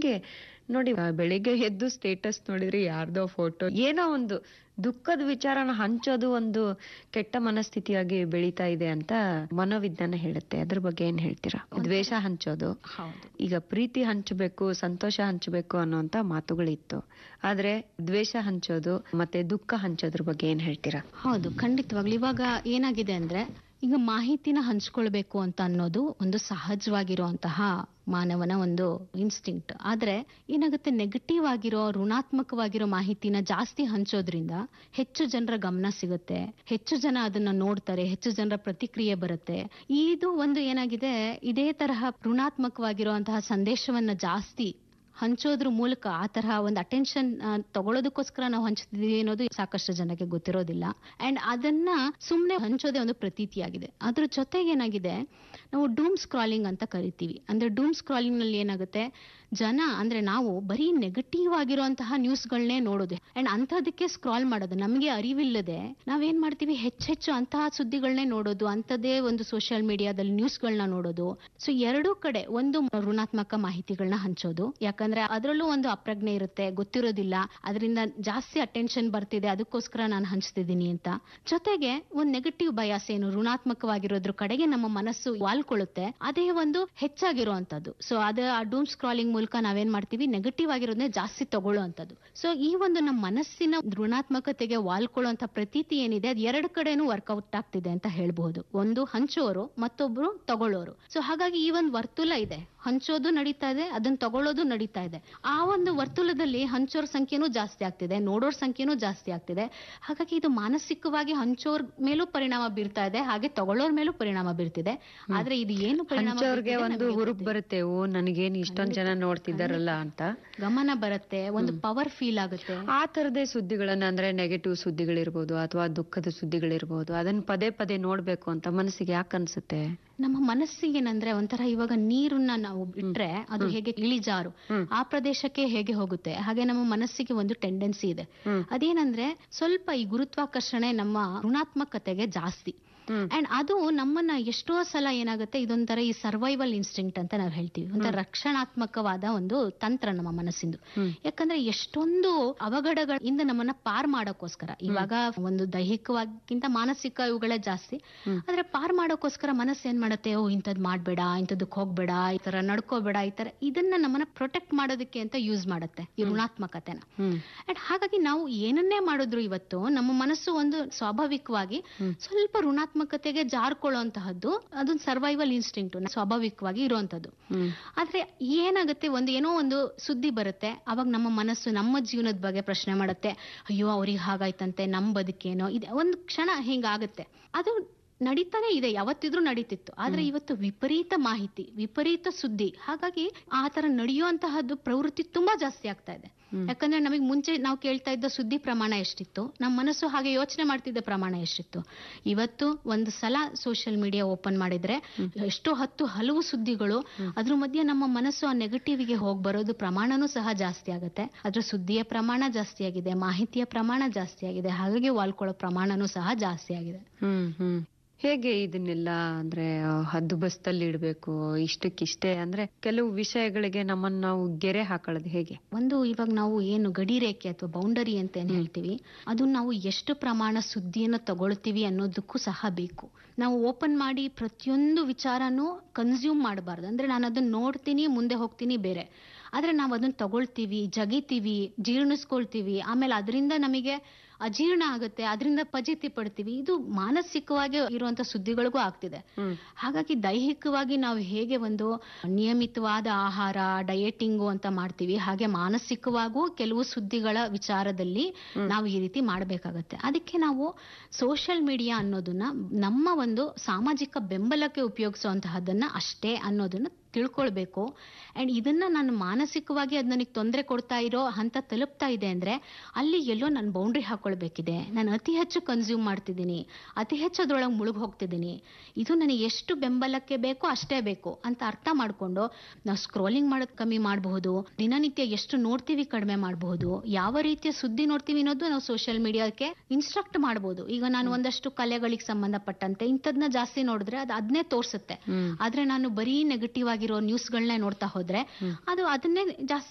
ಹೆಂಗೆ ನೋಡಿ ಆ, ಬೆಳಿಗ್ಗೆ ಎದ್ದು ಸ್ಟೇಟಸ್ ನೋಡಿದ್ರೆ ಯಾರ್ದೋ ಫೋಟೋ ಏನೋ ಒಂದು ದುಃಖದ ವಿಚಾರನ ಹಂಚೋದು ಒಂದು ಕೆಟ್ಟ ಮನಸ್ಥಿತಿಯಾಗಿ ಬೆಳೀತಾ ಇದೆ ಅಂತ ಮನೋವಿಜ್ಞಾನ ಹೇಳುತ್ತೆ ಅದ್ರ ಬಗ್ಗೆ ಏನ್ ಹೇಳ್ತೀರಾ ದ್ವೇಷ ಹಂಚೋದು ಹೌದು ಈಗ ಪ್ರೀತಿ ಹಂಚಬೇಕು ಸಂತೋಷ ಹಂಚಬೇಕು ಅನ್ನೋಂತ ಮಾತುಗಳಿತ್ತು ಆದ್ರೆ ದ್ವೇಷ ಹಂಚೋದು ಮತ್ತೆ ದುಃಖ ಹಂಚೋದ್ರ ಬಗ್ಗೆ ಏನ್ ಹೇಳ್ತೀರಾ ಹೌದು ಖಂಡಿತವಾಗ್ಲು ಇವಾಗ ಏನಾಗಿದೆ ಅಂದ್ರೆ ಈಗ ಮಾಹಿತಿನ ಹಂಚ್ಕೊಳ್ಬೇಕು ಅಂತ ಅನ್ನೋದು ಒಂದು ಸಹಜವಾಗಿರುವಂತಹ ಮಾನವನ ಒಂದು ಇನ್ಸ್ಟಿಂಕ್ಟ್ ಆದ್ರೆ ಏನಾಗುತ್ತೆ ನೆಗೆಟಿವ್ ಆಗಿರೋ ಋಣಾತ್ಮಕವಾಗಿರೋ ಮಾಹಿತಿನ ಜಾಸ್ತಿ ಹಂಚೋದ್ರಿಂದ ಹೆಚ್ಚು ಜನರ ಗಮನ ಸಿಗುತ್ತೆ ಹೆಚ್ಚು ಜನ ಅದನ್ನ ನೋಡ್ತಾರೆ ಹೆಚ್ಚು ಜನರ ಪ್ರತಿಕ್ರಿಯೆ ಬರುತ್ತೆ ಇದು ಒಂದು ಏನಾಗಿದೆ ಇದೇ ತರಹ ಋಣಾತ್ಮಕವಾಗಿರುವಂತಹ ಸಂದೇಶವನ್ನ ಜಾಸ್ತಿ ಹಂಚೋದ್ರ ಮೂಲಕ ಆ ತರಹ ಒಂದು ಅಟೆನ್ಷನ್ ತಗೊಳ್ಳೋದಕ್ಕೋಸ್ಕರ ನಾವು ಹಂಚ್ತಿದೀವಿ ಅನ್ನೋದು ಸಾಕಷ್ಟು ಜನಕ್ಕೆ ಗೊತ್ತಿರೋದಿಲ್ಲ ಅಂಡ್ ಅದನ್ನ ಸುಮ್ಮನೆ ಹಂಚೋದೇ ಒಂದು ಪ್ರತೀತಿಯಾಗಿದೆ ಅದ್ರ ಜೊತೆಗೆ ಏನಾಗಿದೆ ನಾವು ಡೂಮ್ ಸ್ಕ್ರಾಲಿಂಗ್ ಅಂತ ಕರಿತೀವಿ ಅಂದ್ರೆ ಡೂಮ್ ಸ್ಕ್ರಾಲಿಂಗ್ ನಲ್ಲಿ ಏನಾಗುತ್ತೆ ಜನ ಅಂದ್ರೆ ನಾವು ಬರೀ ನೆಗೆಟಿವ್ ಆಗಿರುವಂತಹ ನ್ಯೂಸ್ಗಳನ್ನೇ ನೋಡೋದು ಅಂಡ್ ಅಂಥದಕ್ಕೆ ಸ್ಕ್ರಾಲ್ ಮಾಡೋದು ನಮಗೆ ಅರಿವಿಲ್ಲದೆ ನಾವೇನ್ ಮಾಡ್ತೀವಿ ಹೆಚ್ಚೆಚ್ಚು ಅಂತಹ ಸುದ್ದಿಗಳನ್ನೇ ನೋಡೋದು ಅಂಥದ್ದೇ ಒಂದು ಸೋಷಿಯಲ್ ಮೀಡಿಯಾದಲ್ಲಿ ನ್ಯೂಸ್ಗಳನ್ನ ನೋಡೋದು ಸೊ ಎರಡೂ ಕಡೆ ಒಂದು ಋಣಾತ್ಮಕ ಮಾಹಿತಿಗಳನ್ನ ಹಂಚೋದು ಯಾಕಂದ್ರೆ ಅದರಲ್ಲೂ ಒಂದು ಅಪ್ರಜ್ಞೆ ಇರುತ್ತೆ ಗೊತ್ತಿರೋದಿಲ್ಲ ಅದರಿಂದ ಜಾಸ್ತಿ ಅಟೆನ್ಷನ್ ಬರ್ತಿದೆ ಅದಕ್ಕೋಸ್ಕರ ನಾನು ಹಂಚ್ತಿದ್ದೀನಿ ಅಂತ ಜೊತೆಗೆ ಒಂದು ನೆಗೆಟಿವ್ ಬಯಾಸ್ ಏನು ಋಣಾತ್ಮಕವಾಗಿರೋದ್ರ ಕಡೆಗೆ ನಮ್ಮ ಮನಸ್ಸು ವಾಲ್ಕೊಳ್ಳುತ್ತೆ ಅದೇ ಒಂದು ಹೆಚ್ಚಾಗಿರುವಂತದ್ದು ಸೊ ಅದೇ ಆ ಡೂಮ್ ಸ್ಕ್ರಾಲಿಂಗ್ ಮೂಲಕ ನಾವೇನ್ ಮಾಡ್ತೀವಿ ನೆಗೆಟಿವ್ ಆಗಿರೋದನ್ನೇ ಜಾಸ್ತಿ ತಗೊಳ್ಳುವಂತದ್ದು ಸೊ ಈ ಒಂದು ನಮ್ಮ ಮನಸ್ಸಿನ ಋಣಾತ್ಮಕತೆಗೆ ವಾಲ್ಕೊಳ್ಳುವಂತ ಪ್ರತೀತಿ ಏನಿದೆ ಅದು ಎರಡು ಕಡೆನೂ ವರ್ಕೌಟ್ ಆಗ್ತಿದೆ ಅಂತ ಹೇಳ್ಬಹುದು ಒಂದು ಹಂಚೋರು ಮತ್ತೊಬ್ರು ತಗೊಳ್ಳೋರು ಸೊ ಹಾಗಾಗಿ ಈ ಒಂದು ವರ್ತುಲ ಇದೆ ಹಂಚೋದು ನಡೀತಾ ಇದೆ ಅದನ್ನ ತಗೊಳ್ಳೋದು ನಡೀತಾ ಇದೆ ಆ ಒಂದು ವರ್ತುಲದಲ್ಲಿ ಹಂಚೋರ್ ಸಂಖ್ಯೆನೂ ಜಾಸ್ತಿ ಆಗ್ತಿದೆ ನೋಡೋರ್ ಸಂಖ್ಯೆನೂ ಜಾಸ್ತಿ ಆಗ್ತಿದೆ ಹಾಗಾಗಿ ಇದು ಮಾನಸಿಕವಾಗಿ ಹಂಚೋರ್ ಮೇಲೂ ಪರಿಣಾಮ ಬೀರ್ತಾ ಇದೆ ಹಾಗೆ ತಗೊಳ್ಳೋರ್ ಮೇಲೂ ಪರಿಣಾಮ ಬೀರ್ತಿದೆ ಆದ್ರೆ ಇದು ಏನು ಪರಿಣಾಮ ಹಂಚೋರ್ಗೆ ಬೀರ್ತಿದೆ ಒಂದು ನಮ್ಗೆ ಹುರುಪ್ ಗೊತ್ತಿಲ್ಲ. ಬರುತ್ತೆ ಓ ನನಗೇನು ಇಷ್ಟೊಂದ್ ಜನ ನೋಡ್ತಿದ್ದಾರಲ್ಲ ಅಂತ ಗಮನ ಬರುತ್ತೆ ಒಂದು ಪವರ್ ಫೀಲ್ ಆಗುತ್ತೆ ಆ ತರದೇ ಸುದ್ದಿಗಳನ್ನ ಅಂದ್ರೆ ನೆಗೆಟಿವ್ ಸುದ್ದಿಗಳಿರ್ಬೋದು ಅಥವಾ ದುಃಖದ ಸುದ್ದಿಗಳಿರ್ಬೋದು ಅದನ್ನ ಪದೇ ಪದೇ ನೋಡ್ಬೇಕು ಅಂತ ಮನಸ್ಸಿಗೆ ಯಾಕೆ ಅನ್ಸುತ್ತೆ ನಮ್ಮ ಮನಸ್ಸಿಗೆ ಏನಂದ್ರೆ ಒಂಥರ ಇವಾಗ ನೀರನ್ನ ನಾವು ಬಿಟ್ರೆ ಅದು ಹೇಗೆ ಇಳಿಜಾರು ಆ ಪ್ರದೇಶಕ್ಕೆ ಹೇಗೆ ಹೋಗುತ್ತೆ ಹಾಗೆ ನಮ್ಮ ಮನಸ್ಸಿಗೆ ಒಂದು ಟೆಂಡೆನ್ಸಿ ಇದೆ ಅದೇನಂದ್ರೆ ಸ್ವಲ್ಪ ಈ ಗುರುತ್ವಾಕರ್ಷಣೆ ನಮ್ಮ ಋಣಾತ್ಮಕತೆಗೆ ಜಾಸ್ತಿ ಅಂಡ್ ಅದು ನಮ್ಮನ್ನ ಎಷ್ಟೋ ಸಲ ಏನಾಗುತ್ತೆ ಇದೊಂಥರ ಈ ಸರ್ವೈವಲ್ ಇನ್ಸ್ಟಿಂಕ್ಟ್ ಅಂತ ನಾವು ಹೇಳ್ತೀವಿ ಒಂಥರ ರಕ್ಷಣಾತ್ಮಕವಾದ ಒಂದು ತಂತ್ರ ನಮ್ಮ ಮನಸ್ಸಿಂದು ಯಾಕಂದ್ರೆ ಎಷ್ಟೊಂದು ಅವಘಡಗಳಿಂದ ನಮ್ಮನ್ನ ಪಾರ್ ಮಾಡೋಕ್ಕೋಸ್ಕರ ಇವಾಗ ಒಂದು ದೈಹಿಕವಾಗಿಂತ ಮಾನಸಿಕ ಇವುಗಳೇ ಜಾಸ್ತಿ ಆದ್ರೆ ಪಾರ್ ಮಾಡೋಕ್ಕೋಸ್ಕರ ಮನಸ್ಸು ಏನ್ ಮಾಡುತ್ತೆ ಓ ಇಂಥದ್ ಮಾಡ್ಬೇಡ ಇಂಥದಕ್ಕೆ ಹೋಗ್ಬೇಡ ಈ ತರ ನಡ್ಕೋಬೇಡ ಈ ತರ ಇದನ್ನ ನಮ್ಮನ್ನ ಪ್ರೊಟೆಕ್ಟ್ ಮಾಡೋದಕ್ಕೆ ಅಂತ ಯೂಸ್ ಮಾಡುತ್ತೆ ಈ ಋಣಾತ್ಮಕತೆನ ಅಂಡ್ ಹಾಗಾಗಿ ನಾವು ಏನನ್ನೇ ಮಾಡಿದ್ರು ಇವತ್ತು ನಮ್ಮ ಮನಸ್ಸು ಒಂದು ಸ್ವಾಭಾವಿಕವಾಗಿ ಸ್ವಲ್ಪ ಋಣಾತ್ಮಕತೆಗೆ ಜಾರ್ಕೊಳ್ಳುವಂತಹದ್ದು ಅದೊಂದು ಸರ್ವೈವಲ್ ಇನ್ಸ್ಟಿಂಕ್ಟ್ ಸ್ವಾಭಾವಿಕವಾಗಿ ಇರುವಂತದ್ದು ಆದ್ರೆ ಏನಾಗುತ್ತೆ ಒಂದು ಏನೋ ಒಂದು ಸುದ್ದಿ ಬರುತ್ತೆ ಅವಾಗ ನಮ್ಮ ಮನಸ್ಸು ನಮ್ಮ ಜೀವನದ ಬಗ್ಗೆ ಪ್ರಶ್ನೆ ಮಾಡುತ್ತೆ ಅಯ್ಯೋ ಅವ್ರಿಗೆ ಹಾಗಾಯ್ತಂತೆ ನಮ್ ಬದುಕೇನೋ ಇದೆ ಒಂದು ಕ್ಷಣ ಹಿಂಗಾಗುತ್ತೆ ಅದು ನಡೀತಾನೆ ಇದೆ ಯಾವತ್ತಿದ್ರೂ ನಡೀತಿತ್ತು ಆದ್ರೆ ಇವತ್ತು ವಿಪರೀತ ಮಾಹಿತಿ ವಿಪರೀತ ಸುದ್ದಿ ಹಾಗಾಗಿ ಆ ತರ ನಡೆಯುವಂತಹದ್ದು ಪ್ರವೃತ್ತಿ ತುಂಬಾ ಜಾಸ್ತಿ ಆಗ್ತಾ ಇದೆ ಯಾಕಂದ್ರೆ ನಮಗೆ ಮುಂಚೆ ನಾವು ಕೇಳ್ತಾ ಇದ್ದ ಸುದ್ದಿ ಪ್ರಮಾಣ ಎಷ್ಟಿತ್ತು ನಮ್ಮ ಮನಸ್ಸು ಹಾಗೆ ಯೋಚನೆ ಮಾಡ್ತಿದ್ದ ಪ್ರಮಾಣ ಎಷ್ಟಿತ್ತು ಇವತ್ತು ಒಂದು ಸಲ ಸೋಷಿಯಲ್ ಮೀಡಿಯಾ ಓಪನ್ ಮಾಡಿದ್ರೆ ಎಷ್ಟೋ ಹತ್ತು ಹಲವು ಸುದ್ದಿಗಳು ಅದ್ರ ಮಧ್ಯೆ ನಮ್ಮ ಮನಸ್ಸು ಆ ನೆಗೆಟಿವ್ಗೆ ಹೋಗಿ ಬರೋದು ಪ್ರಮಾಣನೂ ಸಹ ಜಾಸ್ತಿ ಆಗುತ್ತೆ ಅದ್ರ ಸುದ್ದಿಯ ಪ್ರಮಾಣ ಜಾಸ್ತಿ ಆಗಿದೆ ಮಾಹಿತಿಯ ಪ್ರಮಾಣ ಜಾಸ್ತಿ ಆಗಿದೆ ಹಾಗಾಗಿ ವಾಲ್ಕೊಳ್ಳೋ ಪ್ರಮಾಣನೂ ಸಹ ಜಾಸ್ತಿ ಆಗಿದೆ ಹ್ಮ್ ಹ್ಮ್ ಹೇಗೆ ಇದನ್ನೆಲ್ಲ ಅಂದ್ರೆ ಆ, ಹದ್ದುಬಸ್ತಲ್ಲಿ ಇಡ್ಬೇಕು ಇಷ್ಟಕ್ಕಿಷ್ಟೇ ಅಂದ್ರೆ ಕೆಲವು ವಿಷಯಗಳಿಗೆ ನಮ್ಮನ್ನ ನಾವು ಗೆರೆ ಹಾಕೊಳ್ಳೋದು ಹೇಗೆ ಒಂದು ಇವಾಗ ನಾವು ಏನು ಗಡಿ ರೇಖೆ ಅಥವಾ ಬೌಂಡರಿ ಅಂತ ಏನ್ ಹೇಳ್ತೀವಿ ಅದು ನಾವು ಎಷ್ಟು ಪ್ರಮಾಣ ಸುದ್ದಿಯನ್ನು ತಗೊಳ್ತೀವಿ ಅನ್ನೋದಕ್ಕೂ ಸಹ ಬೇಕು ನಾವು ಓಪನ್ ಮಾಡಿ ಪ್ರತಿಯೊಂದು ವಿಚಾರನೂ ಕನ್ಸ್ಯೂಮ್ ಮಾಡಬಾರ್ದು ಅಂದ್ರೆ ನಾನು ಅದನ್ನ ನೋಡ್ತೀನಿ ಮುಂದೆ ಹೋಗ್ತೀನಿ ಬೇರೆ ಆದ್ರೆ ನಾವು ಅದನ್ನ ತಗೊಳ್ತೀವಿ ಜಗಿತೀವಿ ಜೀರ್ಣಿಸ್ಕೊಳ್ತೀವಿ ಆಮೇಲೆ ಅದರಿಂದ ನಮಗೆ ಅಜೀರ್ಣ ಆಗುತ್ತೆ ಅದರಿಂದ ಫಜಿತಿ ಪಡ್ತೀವಿ ಇದು ಮಾನಸಿಕವಾಗಿ ಇರುವಂತ ಸುದ್ದಿಗಳಿಗೂ ಆಗ್ತಿದೆ ಹಾಗಾಗಿ ದೈಹಿಕವಾಗಿ ನಾವು ಹೇಗೆ ಒಂದು ನಿಯಮಿತವಾದ ಆಹಾರ ಡಯಟಿಂಗು ಅಂತ ಮಾಡ್ತೀವಿ ಹಾಗೆ ಮಾನಸಿಕವಾಗೂ ಕೆಲವು ಸುದ್ದಿಗಳ ವಿಚಾರದಲ್ಲಿ ನಾವು ಈ ರೀತಿ ಮಾಡಬೇಕಾಗತ್ತೆ ಅದಕ್ಕೆ ನಾವು ಸೋಷಿಯಲ್ ಮೀಡಿಯಾ ಅನ್ನೋದನ್ನ ನಮ್ಮ ಒಂದು ಸಾಮಾಜಿಕ ಬೆಂಬಲಕ್ಕೆ ಉಪಯೋಗಿಸುವಂತಹದ್ದನ್ನ ಅಷ್ಟೇ ಅನ್ನೋದನ್ನ ತಿಳ್ಕೊಳ್ಬೇಕು ಅಂಡ್ ಇದನ್ನ ನಾನು ಮಾನಸಿಕವಾಗಿ ಅದ್ ನನಗೆ ತೊಂದರೆ ಕೊಡ್ತಾ ಇರೋ ಹಂತ ತಲುಪ್ತಾ ಇದೆ ಅಂದ್ರೆ ಅಲ್ಲಿ ಎಲ್ಲೋ ನಾನು ಬೌಂಡ್ರಿ ಹಾಕೊಳ್ಬೇಕಿದೆ ನಾನು ಅತಿ ಹೆಚ್ಚು ಕನ್ಸ್ಯೂಮ್ ಮಾಡ್ತಿದ್ದೀನಿ ಅತಿ ಹೆಚ್ಚು ಅದ್ರೊಳಗೆ ಮುಳುಗ್ ಹೋಗ್ತಿದ್ದೀನಿ ಇದು ನನಗೆ ಎಷ್ಟು ಬೆಂಬಲಕ್ಕೆ ಬೇಕೋ ಅಷ್ಟೇ ಬೇಕು ಅಂತ ಅರ್ಥ ಮಾಡ್ಕೊಂಡು ನಾವು ಸ್ಕ್ರೋಲಿಂಗ್ ಮಾಡೋದು ಕಮ್ಮಿ ಮಾಡಬಹುದು ದಿನನಿತ್ಯ ಎಷ್ಟು ನೋಡ್ತೀವಿ ಕಡಿಮೆ ಮಾಡಬಹುದು ಯಾವ ರೀತಿಯ ಸುದ್ದಿ ನೋಡ್ತೀವಿ ಅನ್ನೋದು ನಾವು ಸೋಷಿಯಲ್ ಮೀಡಿಯಾಕ್ಕೆ ಇನ್ಸ್ಟ್ರಕ್ಟ್ ಮಾಡಬಹುದು ಈಗ ನಾನು ಒಂದಷ್ಟು ಕಲೆಗಳಿಗೆ ಸಂಬಂಧಪಟ್ಟಂತೆ ಇಂಥದ್ನ ಜಾಸ್ತಿ ನೋಡಿದ್ರೆ ಅದು ಅದನ್ನೇ ತೋರಿಸುತ್ತೆ ಆದ್ರೆ ನಾನು ಬರೀ ನೆಗೆಟಿವ್ ಆಗಿರೋ ನ್ಯೂಸ್ಗಳನ್ನೇ ನೋಡ್ತಾ ಹೋದ್ರೆ ಅದು ಅದನ್ನೇ ಜಾಸ್ತಿ